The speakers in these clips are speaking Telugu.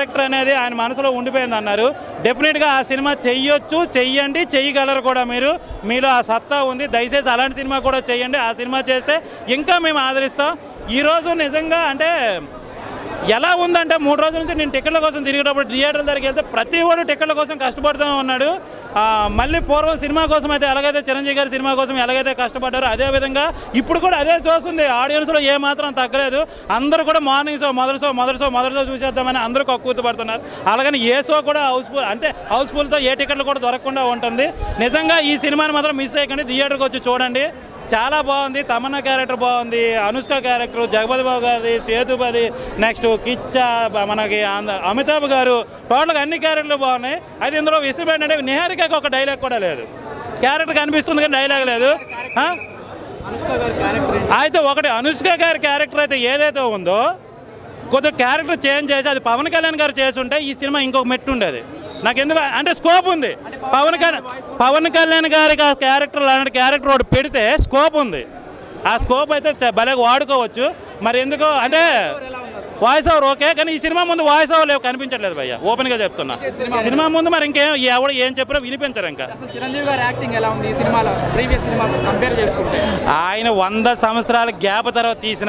క్యారెక్టర్ అనేది ఆయన మనసులో ఉండిపోయింది అన్నారు డెఫినెట్గా ఆ సినిమా చెయ్యొచ్చు చెయ్యండి చెయ్యగలరు కూడా మీరు మీలో ఆ సత్తా ఉంది దయచేసి అలాంటి సినిమా కూడా చెయ్యండి ఆ సినిమా చేస్తే ఇంకా మేము ఆదరిస్తాం ఈరోజు నిజంగా అంటే ఎలా ఉందంటే మూడు రోజుల నుంచి నేను టికెట్ల కోసం తిరిగేటప్పుడు థియేటర్ దగ్గరికి వెళ్తే ప్రతి ఒడు టికెట్ల కోసం కష్టపడుతూ ఉన్నాడు ఆ, మళ్ళీ పూర్వం సినిమా కోసం అయితే ఎలాగైతే చిరంజీవి గారి సినిమా కోసం ఎలాగైతే కష్టపడ్డారో అదే విధంగా ఇప్పుడు కూడా అదే చూస్తుంది ఆడియన్స్లో ఏ మాత్రం తగ్గలేదు అందరూ కూడా మార్నింగ్ షో మొదటి షో మొదటి షో మొదటి షో చూసేద్దామని అందరూ కక్కుర్తి పడుతున్నారు అలాగని ఏ షో కూడా హౌస్ఫుల్ అంటే హౌస్ఫుల్తో ఏ టికెట్లు కూడా దొరకకుండా ఉంటుంది నిజంగా ఈ సినిమాని మాత్రం మిస్ అయ్యకండి థియేటర్కి వచ్చి చూడండి చాలా బాగుంది తమన్నా క్యారెక్టర్ బాగుంది అనుష్క క్యారెక్టర్ జగపతి బాబు గారి సేతుపతి నెక్స్ట్ కిచ్చా బ- మనకి ఆంధ్ర- అమితాబ్ గారు టోటల్గా అన్ని క్యారెక్టర్లు బాగున్నాయి అది ఇందులో విసిబెండ్ అంటే నిహారికకి ఒక డైలాగ్ కూడా లేదు క్యారెక్టర్ కనిపిస్తుంది కానీ డైలాగ్ లేదు ఆ? అనుష్క గారి క్యారెక్టర్ అయితే ఒకటి అనుష్క గారి క్యారెక్టర్ అయితే ఏదైతే ఉందో కొద్దిగా క్యారెక్టర్ చేంజ్ చేసి అది పవన్ కళ్యాణ్ గారు చేసి ఉంటే ఈ సినిమా ఇంకొక మెట్టు ఉండేది నాకు ఎందుకు అంటే స్కోప్ ఉంది పవన్ కళ్యాణ్ పవన్ కళ్యాణ్ గారికి ఆ క్యారెక్టర్ అలాంటి క్యారెక్టర్ ఒకటి పెడితే స్కోప్ ఉంది ఆ స్కోప్ అయితే చ- భలే వాడుకోవచ్చు మరి ఎందుకో అంటే వాయిస్ ఓవర్ ఓకే కానీ ఈ సినిమా ముందు వాయిస్ ఓవర్ లేవు కనిపించట్లేదు భయ్య ఓపెన్గా చెప్తున్నా సినిమా ముందు మరి ఇంకేం ఎవడు ఏం చెప్పారో వినిపించరు ఇంకా అసలు చిరంజీవి గారి యాక్టింగ్ ఎలా ఉంది ఈ సినిమాలో ప్రీవియస్ సినిమాస్ కంపేర్ చేసుకుంటే ఆయన వంద సంవత్సరాల గ్యాప్ తర్వాత తీసిన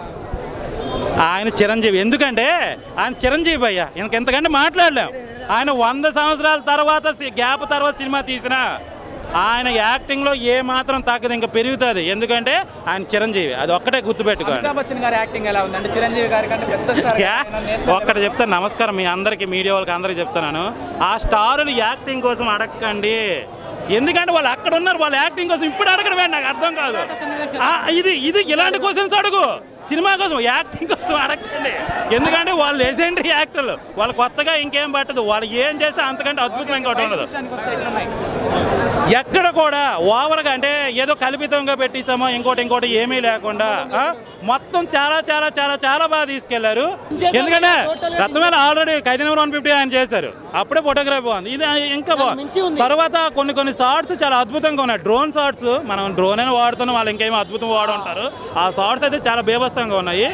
ఆయన చిరంజీవి ఎందుకంటే ఆయన చిరంజీవి అయ్యా ఇంకెంతకంటే మాట్లాడలేం ఆయన వంద సంవత్సరాల తర్వాత సి- గ్యాప్ తర్వాత సినిమా తీసిన ఆయన యాక్టింగ్లో ఏ మాత్రం తగ్గదు ఇంకా పెరుగుతుంది ఎందుకంటే ఆయన చిరంజీవి అది ఒక్కటే గుర్తుపెట్టుకోండి అమితాబ్ బచ్చన్ గారి యాక్టింగ్ ఎలా ఉంది అంటే చిరంజీవి గారి కంటే పెద్ద స్టార్ యా, ఒక్కటి చెప్తాను నమస్కారం మీ అందరికి మీడియా వాళ్ళకి అందరికి చెప్తున్నాను ఆ స్టారులు యాక్టింగ్ కోసం అడగండి ఎందుకంటే వాళ్ళు అక్కడ ఉన్నారు వాళ్ళ యాక్టింగ్ కోసం ఇప్పుడు అడగడమే నాకు అర్థం కాదు ఆ, ఇది ఇది ఇలాంటి క్వశ్చన్స్ అడుగు సినిమా కోసం యాక్టింగ్ కోసం అడగండి ఎందుకంటే వాళ్ళు లెజెండరీ యాక్టర్లు వాళ్ళు కొత్తగా ఇంకేం పట్టదు వాళ్ళు ఏం చేస్తే అంతకంటే అద్భుతం ఇంకోటి ఉండదు విషయానికి వస్తే ఎట్లున్నాయి ఎక్కడ కూడా ఓవర్గా అంటే ఏదో కల్పితంగా పెట్టేసామో ఇంకోటి ఇంకోటి ఏమీ లేకుండా ఆ, మొత్తం చాలా చాలా చాలా చాలా బాగా తీసుకెళ్లారు ఎందుకంటే Rathnavelu already Khaidi number one fifty ఆయన చేశారు అప్పుడే ఫోటోగ్రఫీ బాగుంది ఇది ఇంకా బాగుంది తర్వాత కొన్ని కొన్ని షార్ట్స్ చాలా అద్భుతంగా ఉన్నాయి డ్రోన్ షార్ట్స్ మనం డ్రోన్ అయినా వాడుతున్నాం వాళ్ళు ఇంకేమో అద్భుతం వాడుంటారు ఆ షార్ట్స్ అయితే చాలా బేబస్తంగా ఉన్నాయి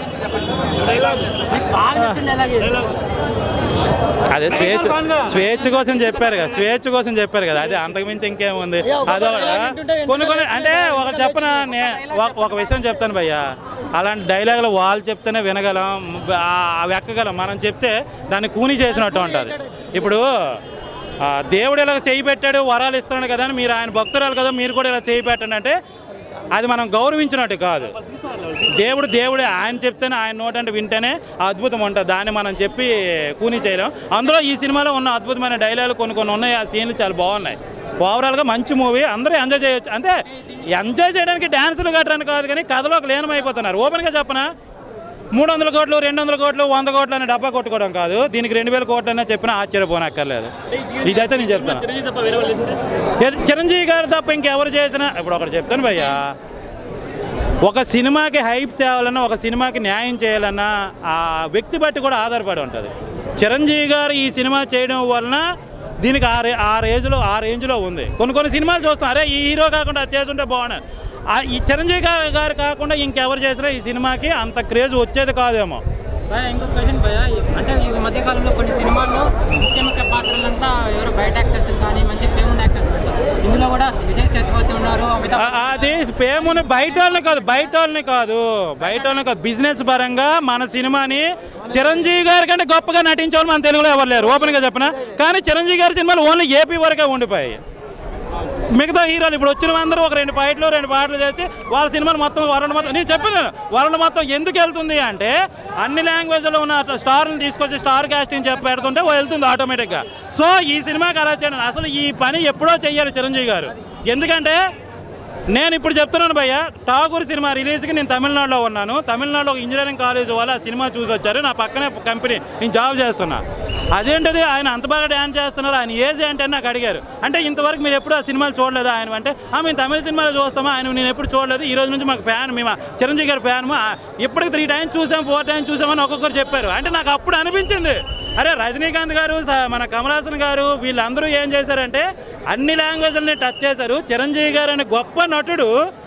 అదే స్వేచ్ఛ స్వేచ్ఛ కోసం చెప్పారు కదా స్వేచ్ఛ కోసం చెప్పారు కదా అదే అంతకుమించి ఇంకేముంది అదో కొన్ని కొన్ని అంటే ఒక చెప్పన నే ఒక- ఒక విషయం చెప్తాను భయ్య అలాంటి డైలాగులు వాళ్ళు చెప్తేనే వినగలం ఆ వెక్కగలం మనం చెప్తే దాన్ని కూని చేసినట్టు ఉంటుంది ఇప్పుడు ఆ, దేవుడు ఇలా చేయి పెట్టాడు వరాలు ఇస్తున్నాడు కదా అని మీరు ఆయన భక్తురాలు కదా మీరు కూడా ఇలా చేయి పెట్టండి అంటే అది మనం గౌరవించినట్టు కాదు దేవుడు దేవుడే ఆయన చెప్తేనే ఆయన నోట అంటే వింటేనే ఆ అద్భుతం ఉంటుంది దాన్ని మనం చెప్పి కూని చేయలేం అందులో ఈ సినిమాలో ఉన్న అద్భుతమైన డైలాగులు కొన్ని కొన్ని ఉన్నాయి ఆ సీన్లు చాలా బాగున్నాయి ఓవరాల్గా మంచి మూవీ అందరూ ఎంజాయ్ చేయొచ్చు అంటే ఎంజాయ్ చేయడానికి డ్యాన్సులు కట్టడానికి కాదు కానీ కథలోకి లీనమైపోతున్నారు ఓపెన్గా చెప్పనా మూడు వందల కోట్లు రెండు వందల కోట్లు వంద కోట్లు అని డబ్బా కొట్టుకోవడం కాదు దీనికి రెండు వేల కోట్లు అయినా చెప్పినా ఆశ్చర్యపోనక్కర్లేదు ఇదైతే నేను చెప్తాను ఏది- చిరంజీవి గారు తప్ప ఇంకెవరు చేసినా ఇప్పుడు ఒకటి చెప్తాను భయ్యా ఒక సినిమాకి హైప్ తేవాలన్నా ఒక సినిమాకి న్యాయం చేయాలన్నా ఆ వ్యక్తి బట్టి కూడా ఆధారపడి ఉంటుంది చిరంజీవి గారు ఈ సినిమా చేయడం వలన దీనికి ఆ రే ఆ రేంజ్లో ఆ రేంజ్లో ఉంది కొన్ని కొన్ని సినిమాలు చూస్తాం అరే ఈ హీరో కాకుండా అది చేస్తుంటే బాగుండు ఆ ఈ చిరంజీవి గా- గారు కాకుండా ఇంకెవరు చేసినా ఈ సినిమాకి అంత క్రేజ్ వచ్చేది కాదేమో భయ ఇంకో క్వశ్చన్ భయ అంటే ఈ మధ్య కాలంలో కొన్ని సినిమాల్లో ముఖ్య ముఖ్య పాత్రలంతా ఎవరు బయట యాక్టర్స్ కానీ మంచి ఫేమస్ యాక్టర్స్ పెడతారు ఇందులో కూడా విజయ్ సేతుపతి ఉన్నారు అమితాబ్ ఆ- అది పేముని బయట వాళ్ళని కాదు బయట వాళ్ళని కాదు బయట వాళ్ళని కాదు బిజినెస్ పరంగా మన సినిమాని చిరంజీవి గారి కంటే గొప్పగా నటించే వాళ్ళు మన తెలుగులో ఎవరు లేరు ఓపెన్గా చెప్పిన కానీ చిరంజీవి గారి సినిమాలు ఓన్లీ ఏపీ వరకే ఉండిపోయాయి మిగతా హీరోలు ఇప్పుడు వచ్చిన అందరూ ఒక రెండు ఫైట్లు రెండు పాటలు చేసి వాళ్ళ సినిమాలు మొత్తం వరల్డ్ మొత్తం నేను చెప్పాను వరల్డ్ మొత్తం ఎందుకు వెళ్తుంది అంటే అన్ని లాంగ్వేజ్లో ఉన్న స్టార్ని తీసుకొచ్చి స్టార్ కాస్టింగ్ చెప్పి పెడుతుంటే వెళ్తుంది ఆటోమేటిక్గా సో ఈ సినిమాకి అలా చేయండి అసలు ఈ పని ఎప్పుడో చెయ్యాలి చిరంజీవి గారు ఎందుకంటే నేను ఇప్పుడు చెప్తున్నాను భయ్య ఠాగూర్ సినిమా రిలీజ్కి నేను తమిళనాడులో ఉన్నాను తమిళనాడులో ఒక ఇంజనీరింగ్ కాలేజ్ వాళ్ళు ఆ సినిమా చూసి వచ్చారు నా పక్కనే కంపెనీ నేను జాబ్ చేస్తున్నా అదేంటది ఆయన అంత బాగా డ్యాన్స్ చేస్తున్నారు ఆయన ఏజ్ ఏంటి అని నాకు అడిగారు అంటే ఇంతవరకు మీరు ఎప్పుడు ఆ సినిమాలు చూడలేదా ఆయన అంటే "ఆ, మేము తమిళ సినిమాలు చూస్తామా ఆయన నేను ఎప్పుడు చూడలేదు ఈ రోజు నుంచి మాకు ఫ్యాన్ మేము ఆ చిరంజీవి గారి ఫ్యాన్ ఇప్పటికి త్రీ టైమ్స్ చూసాం ఫోర్ టైమ్స్ చూసామని ఒక్కొక్కరు చెప్పారు అంటే నాకు అప్పుడు అనిపించింది అరే రజనీకాంత్ గారు స- మన కమల్ హాసన్ గారు వీళ్ళందరూ ఏం చేశారంటే అన్ని లాంగ్వేజ్లని టచ్ చేశారు చిరంజీవి గారు అనే గొప్ప నటుడు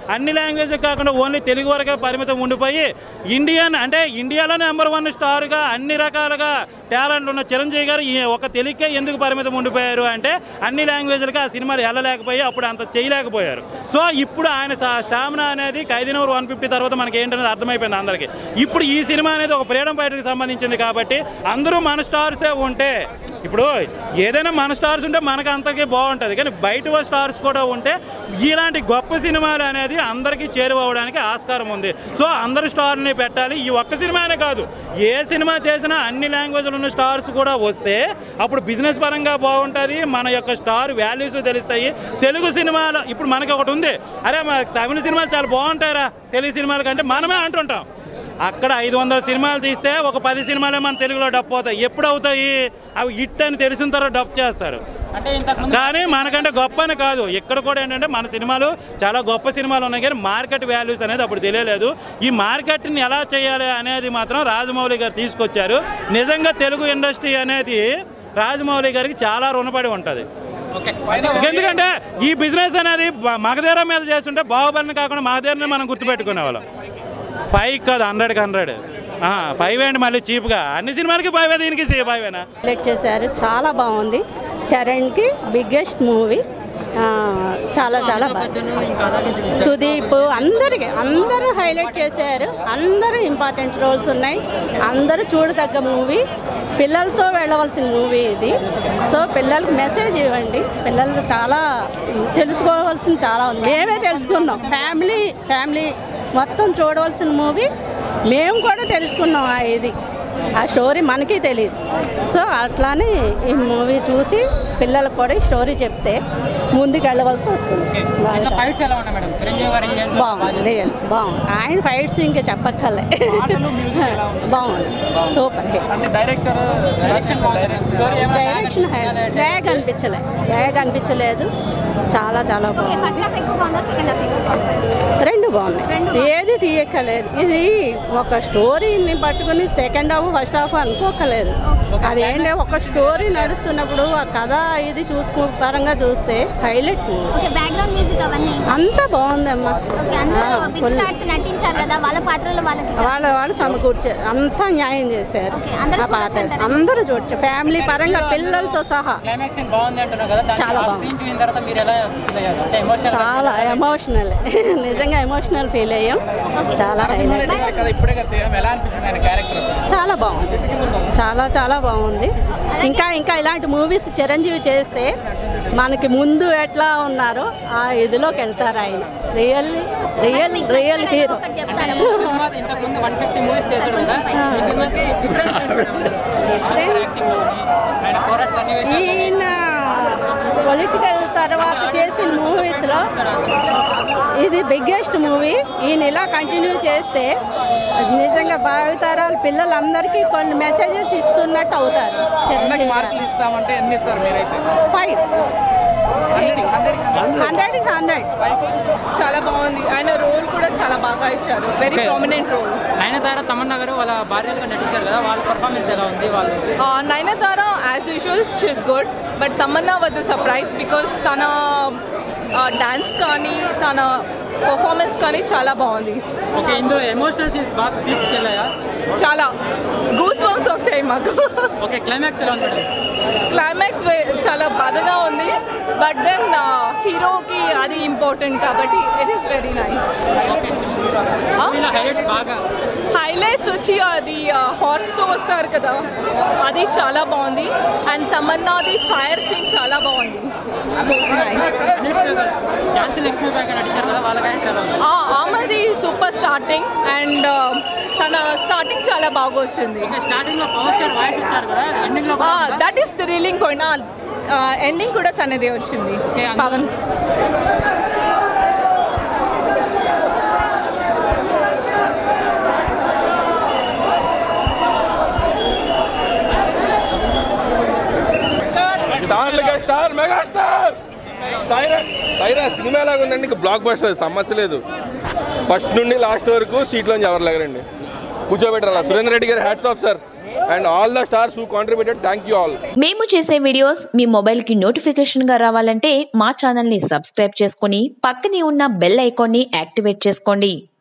అన్ని లాంగ్వేజ్ కాకుండా ఓన్లీ తెలుగు వరకే పరిమితం ఉండిపోయి ఇండియన్ అంటే ఇండియాలో నెంబర్ వన్ స్టార్గా అన్ని రకాలుగా టాలెంట్ ఉన్న చిరంజీవి గారు ఈ ఒక తెలుగుకే ఎందుకు పరిమితం ఉండిపోయారు అంటే అన్ని లాంగ్వేజ్లకి ఆ సినిమాలు వెళ్ళలేకపోయి అప్పుడు అంత చేయలేకపోయారు సో ఇప్పుడు ఆయన స్టామినా అనేది ఖైదీ నెంబర్ వన్ ఫిఫ్టీ తర్వాత మనకి ఏంటనేది అర్థమైపోయింది అందరికీ ఇప్పుడు ఈ సినిమా అనేది ఒక ఫ్రీడమ్ ఫైటర్కి సంబంధించింది కాబట్టి అందరూ మన స్టార్సే ఉంటే ఇప్పుడు ఏదైనా మన స్టార్స్ ఉంటే మనకు అంతకీ బాగుంటుంది కానీ బయట స్టార్స్ కూడా ఉంటే ఇలాంటి గొప్ప సినిమాలు అనేది అందరికీ చేరువవడానికి ఆస్కారం ఉంది సో అందరు స్టార్ని పెట్టాలి ఈ ఒక్క సినిమానే కాదు ఏ సినిమా చేసినా అన్ని లాంగ్వేజ్లు ఉన్న స్టార్స్ కూడా వస్తే అప్పుడు బిజినెస్ పరంగా బాగుంటుంది మన యొక్క స్టార్ వాల్యూస్ తెలుస్తాయి తెలుగు సినిమాలు ఇప్పుడు మనకి ఒకటి ఉంది అరే మా తమిళ సినిమాలు చాలా బాగుంటారా తెలుగు సినిమాల కంటే మనమే అంటుంటాం అక్కడ ఐదు వందల సినిమాలు తీస్తే ఒక పది సినిమాలే మన తెలుగులో డప్ అవుతాయి ఎప్పుడు అవుతాయి అవి హిట్ అని తెలిసిన తర్వాత డప్ చేస్తారు అంటే ఇంతకు కానీ మనకంటే గొప్ప అని కాదు ఇక్కడ కూడా ఏంటంటే మన సినిమాలు చాలా గొప్ప సినిమాలు ఉన్నాయి కానీ మార్కెట్ వాల్యూస్ అనేది అప్పుడు తెలియలేదు ఈ మార్కెట్ని ఎలా చేయాలి అనేది మాత్రం రాజమౌళి గారు తీసుకొచ్చారు నిజంగా తెలుగు ఇండస్ట్రీ అనేది రాజమౌళి గారికి చాలా రుణపడి ఉంటుంది ఓకే ఎందుకంటే ఈ బిజినెస్ అనేది బ- మగధీర మీద చేస్తుంటే బాహుబలిని కాకుండా మగధీరని మనం గుర్తుపెట్టుకునే వాళ్ళం ఫైవ్ కాదు హండ్రెడ్కి హండ్రెడ్ ఫైవ్ ఏంటి మళ్ళీ చీప్గా అన్ని సినిమాలకి ఫైవ్ దీనికి ఫైవేనా హైలైట్ చేశారు చాలా బాగుంది చరణ్కి బిగ్గెస్ట్ మూవీ చాలా చాలా బాగా బచ్చన్ ఇంకా అలాగే సుదీప్ అందరికి అందరూ హైలైట్ చేశారు అందరూ ఇంపార్టెంట్ రోల్స్ ఉన్నాయి అందరూ చూడదగ్గ మూవీ పిల్లలతో వెళ్ళవలసిన మూవీ ఇది సో పిల్లలకి మెసేజ్ ఇవ్వండి పిల్లలకు చాలా తెలుసుకోవాల్సింది చాలా ఉంది మేమే తెలుసుకున్నాం ఫ్యామిలీ ఫ్యామిలీ మొత్తం చూడవలసిన మూవీ మేము కూడా తెలుసుకున్నాం ఆ ఇది ఆ స్టోరీ మనకి తెలియదు సో అట్లానే ఈ మూవీ చూసి పిల్లలకు కూడా ఈ స్టోరీ చెప్తే ముందుకు వెళ్ళవలసి వస్తుంది ఇట్లా ఫైట్స్ ఎలా ఉన్నాయి మేడం చిరంజీవి గారు ఈ ఏజ్ లో బాగుంది రియల్ బాగుంది ఆయన ఫైట్స్ ఇంకా చెప్పక్కర్లే పాటలు, music ఎలా ఉంది? బాగుంది సూపర్ హిట్ అంటే డైరెక్టర్ డైరెక్షన్ బాగుంది స్టోరీ ఏమైనా డైరెక్షన్ ల్యాగ్ అనిపించలే ల్యాగ్ అనిపించలేదు చాలా చాలా ఓకే బాగుంది ఫస్ట్ హాఫ్ ఎక్కువ బాగుందా సెకండ్ హాఫ్ ఎక్కువ బాగుందా రెండు బాగున్నాయి రెండు ఏది తీయక్కలేదు ఇది ఒక స్టోరీని పట్టుకుని సెకండ్ హాఫ్ ఫస్ట్ హాఫ్ అనుకోకలేదు అదేంటి ఒక స్టోరీ నడుస్తున్నప్పుడు ఆ కథ ఇది చూసుకో పరంగా చూస్తే హైలైట్ ఓకే బ్యాక్గ్రౌండ్ మ్యూజిక్ అవన్నీ అంతా బాగుందమ్మా ఓకే అందరూ ఆ, బిగ్ full. స్టార్స్ నటించారు కదా వాళ్ళ పాత్రలో వాళ్ళకి వాళ్ళ వాళ్ళు సమకూర్చారు అంతా న్యాయం చేశారు ఓకే, అందరూ ఆ పాత్ర చూడొచ్చంటారా? అందరూ చూడొచ్చు ఫ్యామిలీ పరంగా పిల్లలతో సహా క్లైమాక్స్ సీన్ బాగుంది అంటున్నారు కదా దాని చాలా ఆ బాగుంది. సీన్ చూసిన తర్వాత మీరు ఎలా ఫీల్ అయ్యారు అంటే ఎమోషనల్ చాలా ఎమోషనల్ నిజంగా ఎమోషనల్ ఫీల్ అయ్యాం చాలా highlight. నరసింహారెడ్డి గారు కదా ఇప్పుడే కదా తీయడం ఎలా అనిపించింది ఆయన క్యారెక్టర్ అసలు చాలా బాగుంది చాలా చాలా బాగుంది ఇంకా ఇంకా ఇలాంటి మూవీస్ చిరంజీవి చేస్తే మనకి ముందు ఎట్లా ఉన్నారో ఆ ఇదిలోకి వెళ్తారు ఆయన రియల్ రియల్ రియల్ హీరో ఒకటి అంటే చెప్తారా ఈ సినిమా ఇంతకు ముందు వన్ ఫిఫ్టీ మూవీస్ చేశాడు కదా ఈ సినిమాకి డిఫరెన్స్ యాక్టింగ్ ఆయన పోరాట సన్నివేశాలు ఈయన పొలిటికల్ తర్వాత చేసిన మూవీస్లో ఇది బిగ్గెస్ట్ మూవీ ఈయన ఇలా కంటిన్యూ చేస్తే నిజంగా భావితరాల పిల్లలందరికీ కొన్ని మెసేజెస్ ఇస్తున్నట్టు అవుతారు వందకి చిరంజీవి మార్కులు గారు ఇస్తామంటే ఎన్ని ఇస్తారు మీరైతే ఫైవ్ హండ్రెడ్ హండ్రెడ్ హండ్రెడ్కి హండ్రెడ్ ఫైవ్కి చాలా బాగుంది ఆయన రోల్ కూడా చాలా బాగా ఇచ్చారు వెరీ Okay. ప్రామినెంట్ రోల్ ఆయన ద్వారా తమన్నా గారు వాళ్ళ భార్యలుగా నటించారు కదా వాళ్ళ పర్ఫార్మెన్స్ ఎలా ఉంది వాళ్ళు Nayanthara as usual she's good but Tamannaah was a surprise because తన డాన్స్ కానీ తన పర్ఫార్మెన్స్ కానీ చాలా బాగుంది ఓకే ఇందులో ఎమోషనల్ సీన్స్ బాగా పీక్స్కి వెళ్ళాయా చాలా గూస్ బంప్స్ వచ్చాయి మాకు ఓకే క్లైమాక్స్ ఎలా ఉంది మేడం క్లైమాక్స్ చాలా బాధగా ఉంది బట్ దెన్ హీరోకి అది ఇంపార్టెంట్ కాబట్టి it is very nice okay మూవీలో హైలైట్స్ బాగా హైలైట్స్ వచ్చి అది హార్స్తో వస్తారు కదా అది చాలా బాగుంది అండ్ తమన్నాది ఫైర్ సీన్ చాలా బాగుంది ఝాన్సీ లక్ష్మీబాయి గారు నటించారు కదా వాళ్ళ క్యారెక్టర్ ఎలా ఉంది ఆ, ఆమెది సూపర్ స్టార్టింగ్ అండ్ తన స్టార్టింగ్ చాలా బాగా వచ్చింది ఓకే స్టార్టింగ్ లో పవర్ స్టార్ వాయిస్ ఇచ్చారు కదా ఎండింగ్ లో కూడా ఉందా? That is thrilling point ending కూడా తనదే వచ్చింది Okay, అందులో- పవన్ స్టార్లుగా star mega star Syeraa Syeraa సినిమా లాగా ఉందండి ఇంకా బ్లాక్ బస్టర్ సమస్య లేదు ఫస్ట్ నుండి లాస్ట్ వరకు సీట్లోంచి ఎవరు లేగరండి కూర్చోబెట్టారు సురేంద్ర రెడ్డి గారు hats off sir and all the stars who contributed thank you all మేము చేసే వీడియోస్ మీ మొబైల్కి నోటిఫికేషన్గా రావాలంటే మా ఛానల్ని సబ్స్క్రైబ్ చేసుకొని పక్కనే ఉన్న బెల్ ఐకాన్ని యాక్టివేట్ చేసుకోండి